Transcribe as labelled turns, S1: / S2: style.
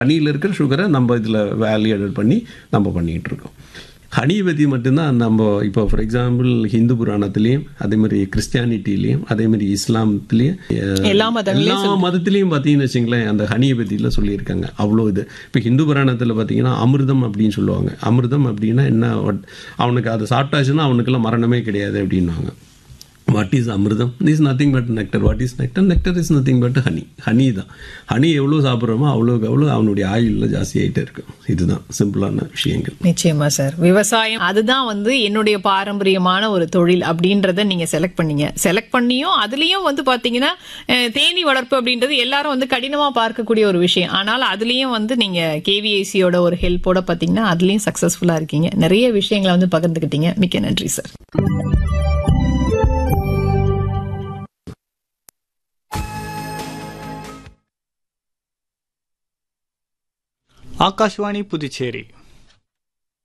S1: ஹனியில் இருக்கிற சுகரை நம்ம இதில் வேல்யூ added பண்ணி நம்ம பண்ணிக்கிட்டு இருக்கோம் ஹனியை பற்றி மட்டும்தான் நம்ம இப்போ ஃபார் எக்ஸாம்பிள் ஹிந்து புராணத்துலேயும் அதே மாதிரி கிறிஸ்டியானிட்டிலையும் அதே மாதிரி இஸ்லாமத்துலேயும்
S2: எல்லா மதங்களையும்
S1: எல்லா மதத்துலேயும் பார்த்தீங்கன்னு வச்சுங்களேன் அந்த ஹனியை பற்றிலாம் சொல்லியிருக்காங்க அவ்வளோ இது இப்போ ஹிந்து புராணத்தில் பார்த்தீங்கன்னா அமிர்தம் அப்படின்னு சொல்லுவாங்க அமிர்தம் அப்படின்னா என்ன what- அவனுக்கு அதை சாப்பிட்டாச்சுன்னா அவனுக்கெல்லாம் மரணமே கிடையாது அப்படின்னுவாங்க what is amirtham is nothing but nectar what is nectar nectar is nothing but honey honey தான் ஹனி எவ்வளோ சாப்பிட்றோமோ அவ்வளோக்கு அவ்வளோ அவனுடைய ஆயுளில் ஜாஸ்தியாயிட்டே இருக்கும் இதுதான் சிம்பிளான விஷயங்கள்
S2: நிச்சயமா சார் விவசாயம் அதுதான் வந்து என்னுடைய பாரம்பரியமான ஒரு தொழில் அப்படின்றத நீங்க செலக்ட் பண்ணீங்க செலக்ட் பண்ணியும் அதுலயும் வந்து பாத்தீங்கன்னா அஹ், தேனீ வளர்ப்பு அப்படின்றது எல்லாரும் வந்து கடினமா பார்க்கக்கூடிய ஒரு விஷயம் ஆனால் அதுலயும் வந்து நீங்க கேவிஐசியோட ஒரு ஹெல்ப்போட பாத்தீங்கன்னா அதுலயும் சக்சஸ்ஃபுல்லா இருக்கீங்க நிறைய விஷயங்களை வந்து பகிர்ந்துக்கிட்டீங்க மிக்க நன்றி சார்
S3: ஆகாஷ்வாணி புதுச்சேரி